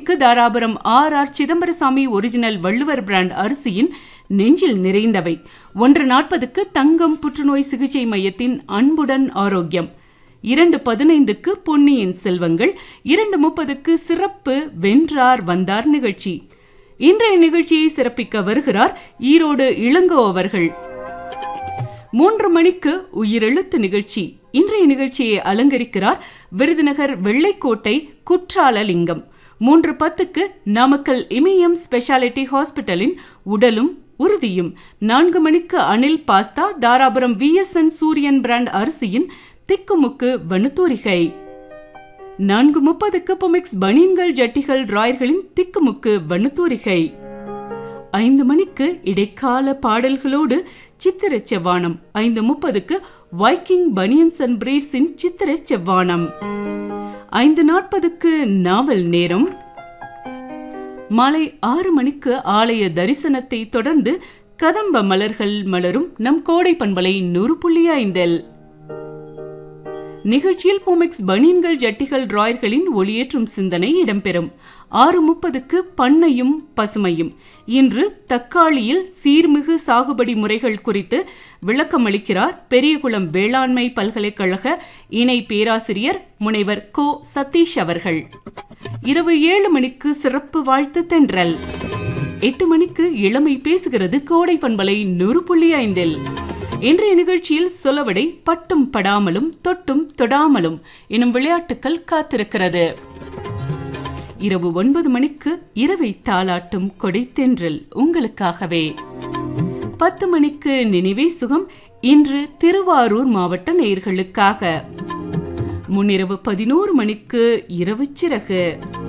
மணிக்கு Dharapuram R R Chidambarasamy original Valluvar brand அரிசியின் நெஞ்சில் நிறைந்தவை ஒன்று நாற்பதுக்கு தங்கம் புற்றுநோய் சிகிச்சை மையத்தின் அன்புடன் ஆரோக்கியம் இரண்டு பதினைந்துக்கு பொன்னியின் செல்வங்கள் இரண்டு முப்பதுக்கு சிறப்பு வென்றார் வந்தார் நிகழ்ச்சி இன்றைய நிகழ்ச்சியை சிறப்பிக்க வருகிறார் ஈரோடு இளங்கோ அவர்கள் மூன்று மணிக்கு உயிரெழுத்து நிகழ்ச்சி இன்றைய நிகழ்ச்சியை அலங்கரிக்கிறார் விருதுநகர் வெள்ளைக்கோட்டை குற்றாலலிங்கம் மூன்று பத்துக்கு நாமக்கல் இமயம் ஸ்பெஷாலிட்டி ஹாஸ்பிட்டலின் உடலும் உறுதியும் நான்கு மணிக்கு Anil pasta Dharapuram VSN Suriyan brand அரிசியின் திக்குமுக்கு வனுத்தூரிகை நான்கு முப்பதுக்கு பொமிக்ஸ் பனியன்கள் ஜட்டிகள் ராயர்களின் திக்குமுக்கு வனுத்தூரிகை ஐந்து மணிக்கு இடைக்கால பாடல்களோடு சித்திர செவ்வானம் ஐந்து முப்பதுக்கு வைக்கிங் பனியன்ஸ் அண்ட் பிரீவ்ஸின் சித்திர செவ்வானம் ஐந்து நாற்பதுக்கு நாவல் நேரம் மாலை ஆறு மணிக்கு ஆலய தரிசனத்தை தொடர்ந்து கதம்ப மலர்கள் மலரும் நம் கோடை பண்பலை நூறு புள்ளி ஐந்தில் நிகழ்ச்சியில் போமெக்ஸ் பனியன்கள் ஜட்டிகள் ராயர்களின் ஒளியேற்றும் சிந்தனை இடம்பெறும் ஆறு முப்பதுக்கு பண்ணையும் பசுமையும் இன்று தக்காளியில் சீர்மிகு சாகுபடி முறைகள் குறித்து விளக்கமளிக்கிறார் பெரியகுளம் வேளாண்மை பல்கலைக்கழக இணை பேராசிரியர் முனைவர் கோ சதீஷ் அவர்கள் இரவு ஏழு மணிக்கு சிறப்பு வாழ்த்து தென்றல் எட்டு மணிக்கு இளமை பேசுகிறது கோடை பண்பலை நூறு புள்ளி ஐந்தில் இன்றைய நிகழ்ச்சியில் சொலவடை பட்டும் படாமலும் தொட்டும் தொடாமலும் எனும் விளையாட்டுக்கள் காத்திருக்கிறது இரவு ஒன்பது மணிக்கு இரவை தாளாட்டும் கொடைத்தென்றல் உங்களுக்காகவே பத்து மணிக்கு நினைவே சுகம் இன்று திருவாரூர் மாவட்ட நேயர்களுக்காக முன்னிரவு பதினோரு மணிக்கு இரவு சிறகு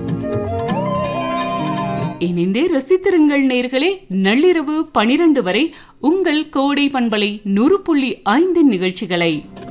இணைந்தே ரசித்திருங்கள் நேர்களே நள்ளிரவு பனிரெண்டு வரை உங்கள் கோடை பண்பலை நூறு புள்ளி ஐந்தின் நிகழ்ச்சிகளை